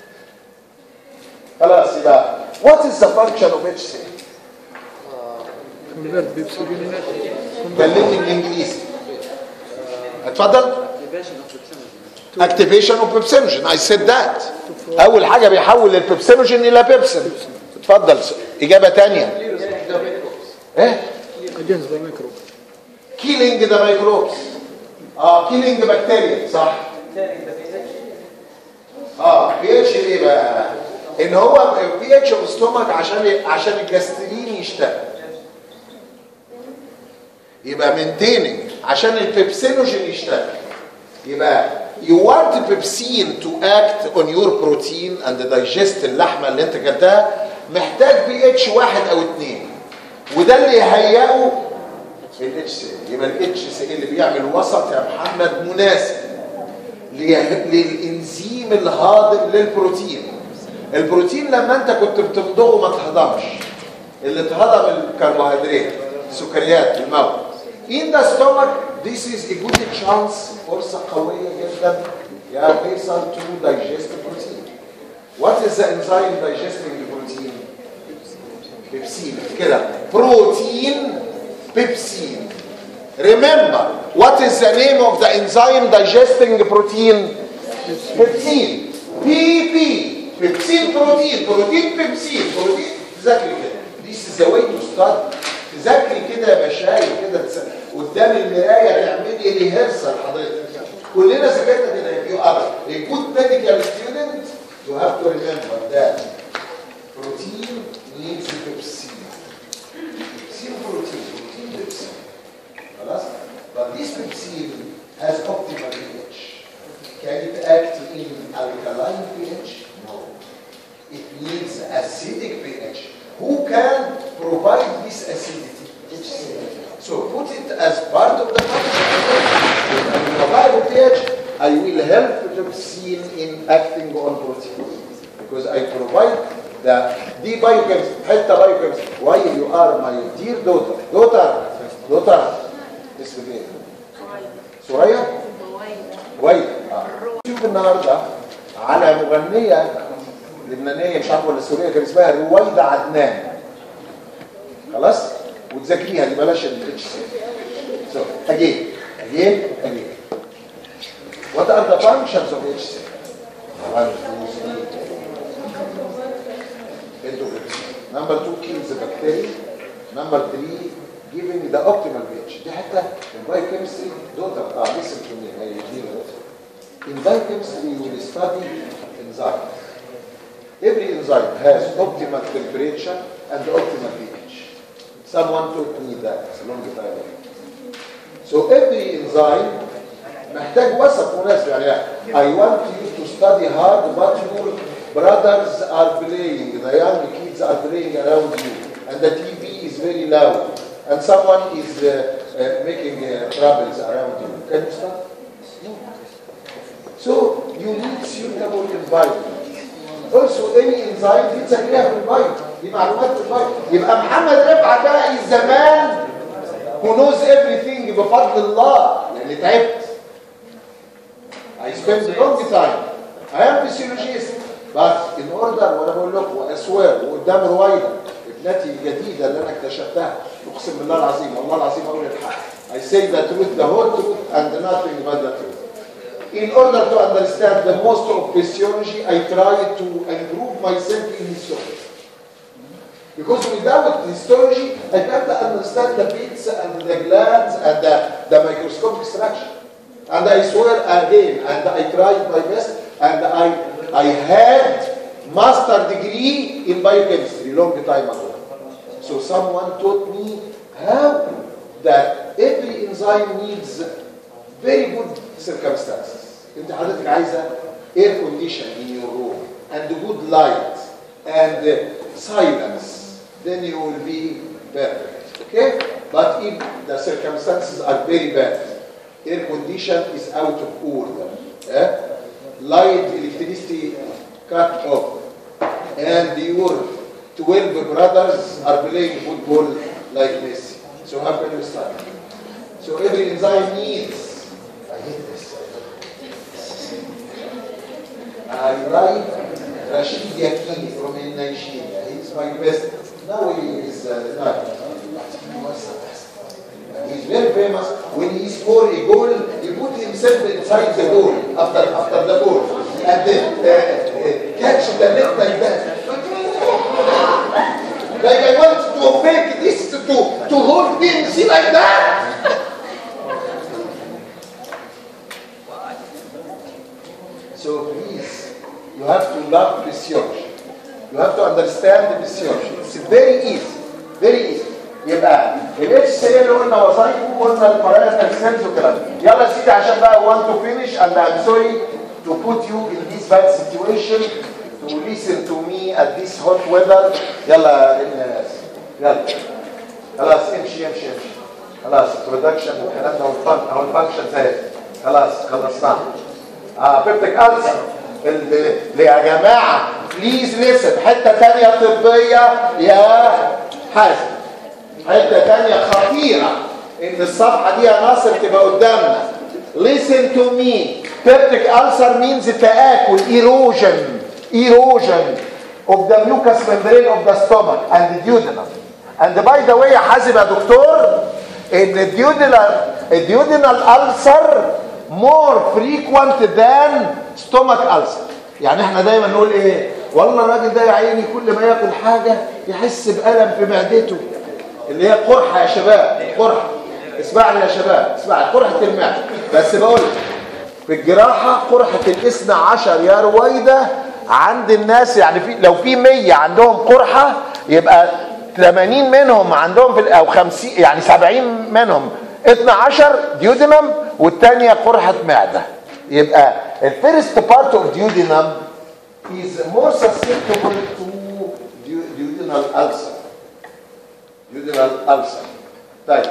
خلاص يبقى what is the function of HCl convert بيبسولين كلمني بالانجليزي اتفضل اكتيفيشن اوف بيبسينوجين اي سيد ذات اول حاجه بيحول البيبسينوجين الى بيبسين اتفضل اجابه تانية ايه against the microbe كيلينج ذا ميكروبس اه كيلينج بكتيريا صح اه بي اتش ايه بقى ان هو بي اتش اوف ستومك عشان عشان الجاسترين يشتغل يبقى مينتيننج عشان البيبسينوجين يشتغل يبقى you want pepsin to act on your protein and digest اللحمه اللي انت كلتها محتاج بي اتش واحد او اتنين وده اللي يهيئه الاتش سي يبقى الاتش سي اللي بيعمل وسط يا محمد مناسب ليه- للانزيم الهاضم للبروتين البروتين لما انت كنت بتمضغه ما تهضمش اللي اتهضم الكربوهيدرات السكريات في الموت in the stomach this is a good chance فرصة قوية جدا يا فيصل to digest the protein what is the enzyme digesting the protein بيبسين كده بروتين بيبسين remember what is the name of the enzyme digesting protein بيبسين بي بي بيبسين بروتين بروتين بيبسين بروتين تذاكري كده this is the way to start تذاكري كده يا بشاير كده تس- قدام المرايه تعملي ريهرسال حضرتك كلنا ذاكرنا كده if you are a good medical student you have to remember that protein needs pepsin pepsin protein protein pepsin خلاص but this pepsin has optimal pH can it act in alkaline pH no it needs acidic pH who can provide this acidity HCl. so put it as part of the function provide pH I will help pepsin in acting on protein because I provide the دي biochemistry حته biochemistry while you are my dear daughter daughter daughter اسمك ايه؟ سوريا؟ ويل شوف النهارده على مغنيه لبنانيه مش عارف ولا سوريه كان اسمها رويده عدنان خلاص وتذاكريها دي بلاش الاتش سي So, again, again, again. What are the functions of HC? One, two, three. Endocrine. Number two, kills the bacteria. Number three, giving the optimal pH. دي حتى in biochemistry, daughter, ah, listen to me, I dear daughter. In biochemistry, you will study enzymes. Every enzyme has optimal temperature and optimal pH. Someone taught me that a long time ago. So every enzyme محتاج وسط مناسب يعني I want you to study hard but your brothers are playing the young kids are playing around you and the TV is very loud and someone is uh, uh, making uh, troubles around you can you stop? No. So you need suitable environment also any enzyme دي تسجلها في البايت دي معلومات في البايت يبقى محمد رفعت بقى زمان who knows everything بفضل الله لان تعبت I spent a long time I am physiologist but in order وانا بقول لكم واسوار وقدام رويدا ابنتي الجديده اللي انا اكتشفتها اقسم بالله العظيم والله العظيم اقول الحق I say the truth the whole truth and nothing but the truth in order to understand the most of physiology I try to improve myself in history Because without histology, I can't understand the beats and the glands and the, the microscopic structure. And I swear again, and I tried my best, and I, I had master degree in biochemistry long time ago. So someone taught me how that every enzyme needs very good circumstances. انت حضرتك عايزه air condition in your room and good light and uh, silence then you will be perfect. Okay? But if the circumstances are very bad, air condition is out of order, eh? light electricity cut off, and your 12 brothers are playing football like Messi. So how can you start? So every enzyme needs. I hate this. I like Rashid Yakini from Nigeria. He's my best. Now he is uh, not. He was the best. He's very famous. When he scored a goal, he put himself inside the goal after after the goal, and then uh, uh, catch the net like that. Like I want to make this to to hold PMC like that. So please, you have to love research. You have to understand the research. It's very easy. Very easy. يبقى الاتش سي اللي قلنا وظايفه قلنا البارامتر سيلز والكلام ده. يلا يا سيدي عشان بقى want to finish and I'm sorry to put you in this bad situation to listen to me at this hot weather يلا يا ناس يلا خلاص امشي امشي امشي خلاص برودكشن والكلام ده والفن اهو الفانكشن زي خلاص خلصنا اه بيبتك ألسر اللي يا جماعه بليز ليسن حته ثانيه طبيه يا حازم حته ثانيه خطيره ان الصفحه دي يا ناصر تبقى قدامنا listen to me peptic ulcer means تآكل erosion erosion of the mucous membrane of the stomach and the duodenum and by the way يا حازم يا دكتور ان الديودينال الديودينال ulcer more frequent than stomach ulcer يعني احنا دايما نقول ايه والله الراجل ده يا عيني كل ما ياكل حاجه يحس بألم في معدته اللي هي قرحه يا شباب قرحه اسمعني يا شباب اسمعني قرحه المعده بس بقول لك في الجراحه قرحه الاثنى عشر يا رويده عند الناس يعني في لو في 100 عندهم قرحه يبقى 80 منهم عندهم في او 50 يعني 70 منهم 12 ديودينم والثانيه قرحه معده يبقى الفيرست بارت اوف ديودينم is more susceptible to duodenal ulcer duodenal ulcer طيب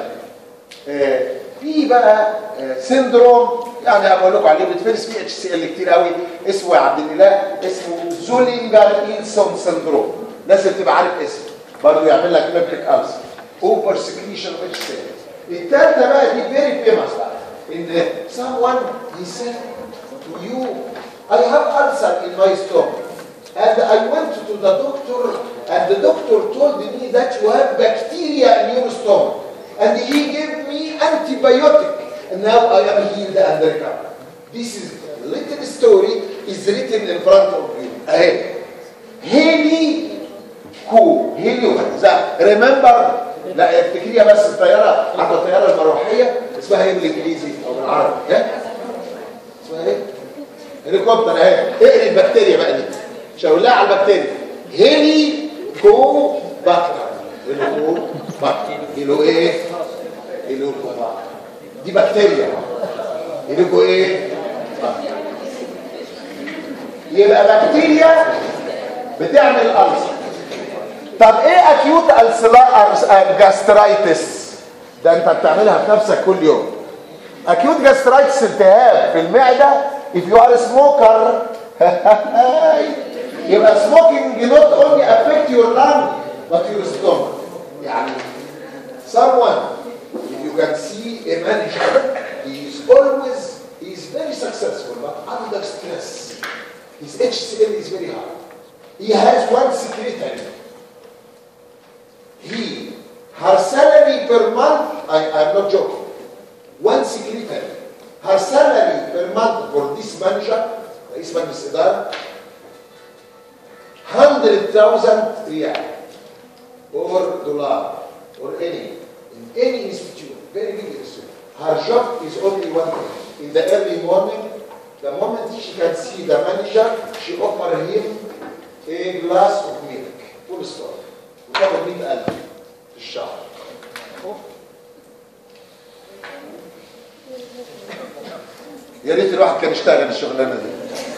آه في بقى آه سيندروم يعني هقول لكم عليه بتفرس فيه اتش سي ال كتير قوي اسمه يا عبد الاله اسمه زولينجر ايلسون سيندروم لازم تبقى عارف اسمه برضه يعمل لك ميبتيك ألسر اوفر سكريشن اتش سي الثالثه بقى دي فيري فيمس بقى ان someone he said to you I have ulcer in my stomach and I went to the doctor and the doctor told me that you have bacteria in your stomach and he gave me antibiotic and now I am healed and recovered. This is little story is written in front of you. اهي هيلي كو هيليو ذا ريمبر لا افتكريها بس الطياره حتى الطياره المروحيه اسمها ايه بالانجليزي او بالعربي ها اسمها ايه هليكوبتر اهي اقري البكتيريا بقى دي شاور لها على البكتيريا هيلي كو باكتر هيلو كو باكتر هيلو ايه هيلو كو باكتر دي بكتيريا هيلو كو ايه باكتر يبقى بكتيريا بتعمل ألسر طب ايه اكيوت جاسترايتس ده انت بتعملها بنفسك كل يوم اكيوت جاسترايتس التهاب في المعده if you are a smoker يبقى smoking not only affect your lung but your stomach يعني someone if you can see a manager he is always he is very successful but under stress his HCl is very high he has one secretary he her salary per month I am not joking one secretary her salary per month for this manager رئيس مجلس إدارة 100,000 ريال or dollar or any in any institute very big institute her job is only one thing in the early morning the moment she can see the manager she offer him a glass of milk full stop وتاخد 100000 في الشهر يا ريت الواحد كان يشتغل الشغلانه دي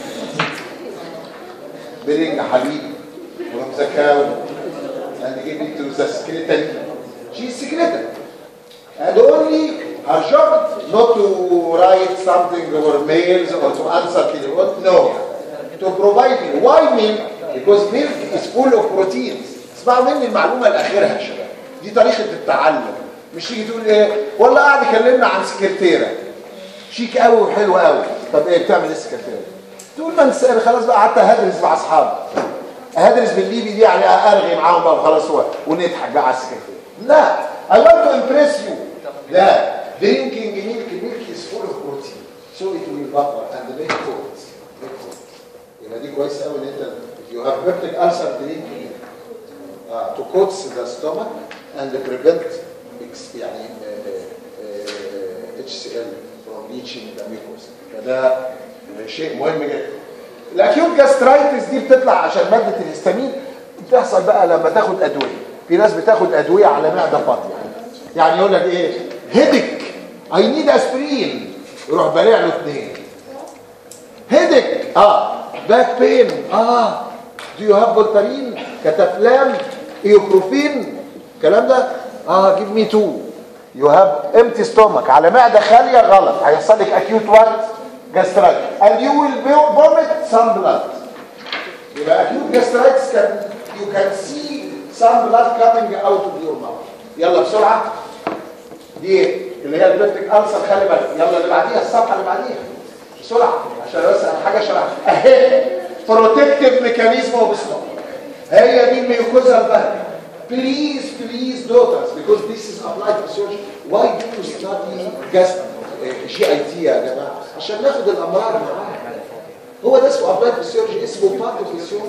برنج حبيب ومزكاو and give it to the secretary she is secretary and only her job not to write something or mails or to answer telephone no to provide milk why milk because milk is full of proteins اسمعوا مني المعلومه الاخيره يا شباب دي طريقه التعلم مش تيجي تقول ايه والله قاعد يكلمنا عن سكرتيره شيك قوي وحلو قوي طب ايه بتعمل ايه السكرتيره تقول ما انسى خلاص بقى قعدت اهدرس مع اصحابي اهدرس بالليبي دي يعني ارغي معاهم بقى وخلاص ونضحك بقى على السكرتيره لا I want to impress you that drinking milk, milk is full of protein. So it will buffer and make cold. Make cold. يبقى دي كويسه قوي ان انت if you have peptic ulcer drink milk uh, to coat the stomach and prevent ex- يعني اتش سي ال from reaching the mucosa فده شيء مهم جدا الاكيوت جاسترايتس دي بتطلع عشان ماده الهستامين بتحصل بقى لما تاخد ادويه في ناس بتاخد ادويه على معده فاضيه يعني يقول لك ايه هيدك اي نيد اسبرين يروح بالع له اثنين هيدك اه باك بين اه دو يو هاف فولتارين كتافلام ايوبروفين الكلام ده اه جيف مي تو يو هاف امتي ستومك على معده خاليه غلط هيحصل لك اكيوت وات جاسترايت and you will vomit some blood يبقى acute gastritis can you can see some blood coming out of your mouth يلا بسرعه دي اللي هي البيبتيك ألسر خلي بالك يلا اللي بعديها الصفحه اللي بعديها بسرعه عشان بس أنا حاجه شرح اهي بروتكتيف ميكانيزم اوف ستوب هي دي الميوكوزا بقى please please daughters because this is applied research why do you study gast جي اي تي يا جماعه عشان ناخد الامراض معاها هو ده اسمه ابلايد فيسيولوجي اسمه باثوفيسيولوجي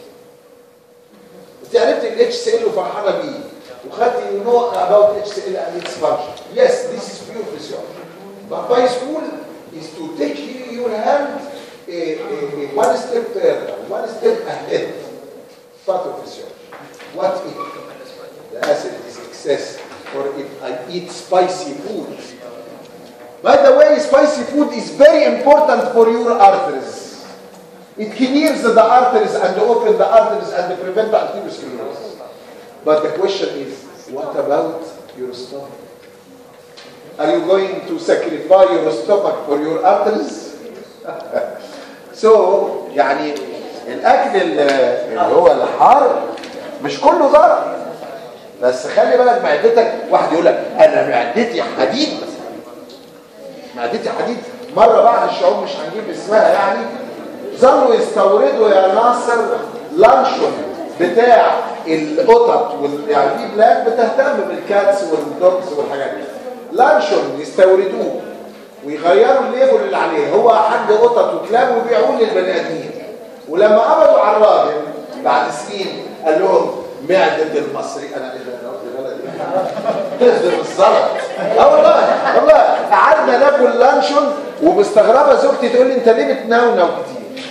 انت عرفت الاتش سي ال وفرحانه بيه وخدت يو نو اباوت اتش سي ال اند اتس فانكشن يس ذيس از بيور فيسيولوجي But by school is to take your hand a, a, a one step further, one step ahead. Pathophysiology. What if the acid is excess or if I eat spicy food? By the way, spicy food is very important for your arteries. It clears the arteries and open the arteries and prevent arteriosclerosis. But the question is, what about your stomach? Are you going to sacrifice your stomach for your arteries? so يعني الاكل ال- اللي هو الحار مش كله ضرر بس خلي بالك معدتك واحد يقول لك انا معدتي حديد معدتي حديد مره بعد الشعوب مش هنجيب اسمها يعني ظلوا يستوردوا يا ناصر لانشون بتاع القطط وال... يعني في بلاد بتهتم بالكاتس والدوجز والحاجات دي لانشون يستوردوه ويغيروا الليبل اللي عليه هو حد قطط وكلاب ويبيعوه للبني ادمين ولما قبضوا على الراجل بعد سنين قال لهم معدة المصري انا ايه ده أنا قلت غلط تهزم الزلط اه والله والله قعدنا ناكل لانشون ومستغربه زوجتي تقول لي انت ليه بتنونو كتير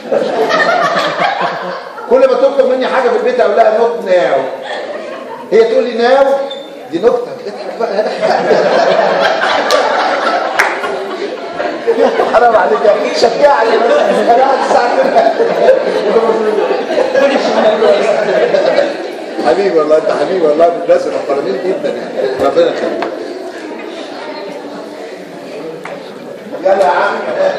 كل ما تطلب مني حاجه في البيت اقول لها نوت ناو هي تقول لي ناو دي نكته اضحك بقى حرام عليك يا أخي، شجعني بس انا قاعد الساعه حبيبي والله انت حبيبي والله من الناس المحترمين جدا يعني ربنا يخليك يلا يا عم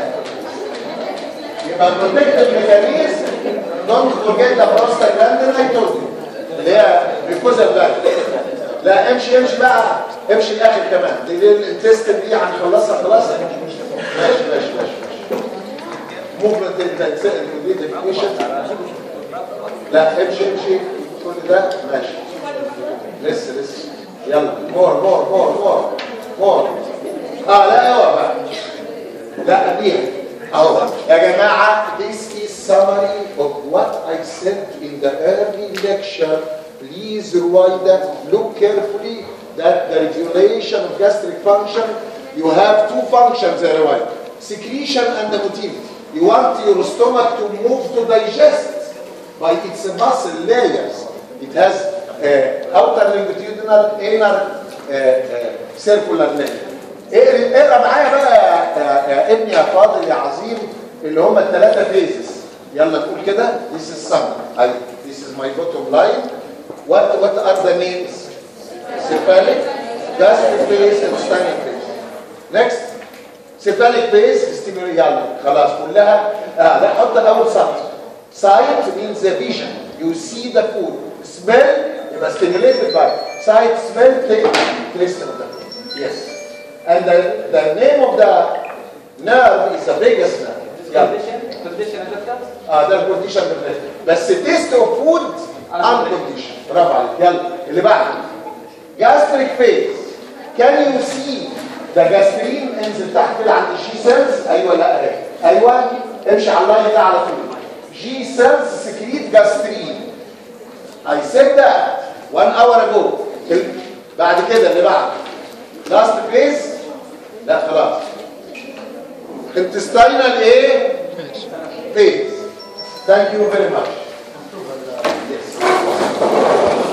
يبقى البروتكتيف ميكانيزم دونت فورجيت ذا بروستاجلاندين اي تولد اللي هي بيكوزا بلاك لا امشي امشي بقى امشي الاخر كمان دي دي الانتستين دي هنخلصها خلاص ماشي ماشي ماشي موفمنت ايدنتيفيكيشن لا امشي امشي كل ده ماشي لسه لسه يلا مور مور مور مور مور اه لا ايوه بقى لا قبليها اهو يا جماعه this is summary of what I said in the early lecture please Ruwaida look carefully that the regulation of gastric function you have two functions there Ruwaida secretion and the motility you want your stomach to move to digest by its muscle layers it has uh, outer longitudinal inner uh, uh, circular layer اقرا اقرا معايا بقى يا, يا ابني يا فاضل يا عظيم اللي هم الثلاثه فيزز يلا تقول كده this is sum أيوة. this is my bottom line what what are the names cephalic gastric phase and stomach phase next cephalic phase stimulate يلا خلاص كلها اه لا حط اول سطر sight means the vision you see the food smell يبقى stimulated by sight smell taste taste of the food yes and the, the name of the nerve is the biggest nerve يلا كونديشن كونديشن يا دكتور اه ده الكونديشن بس تيست اوف فود ان كونديشن برافو عليك يلا اللي بعده جاستريك فيز Can you see the gastrin انزل تحت كده عند الجي سيلز ايوه لا اهي ايوه امشي على اللاين ده على طول جي سيلز سكريت جاسترين I said that one hour ago بعد كده اللي بعد last phase لا خلاص intestinal ايه phase thank you very much yes.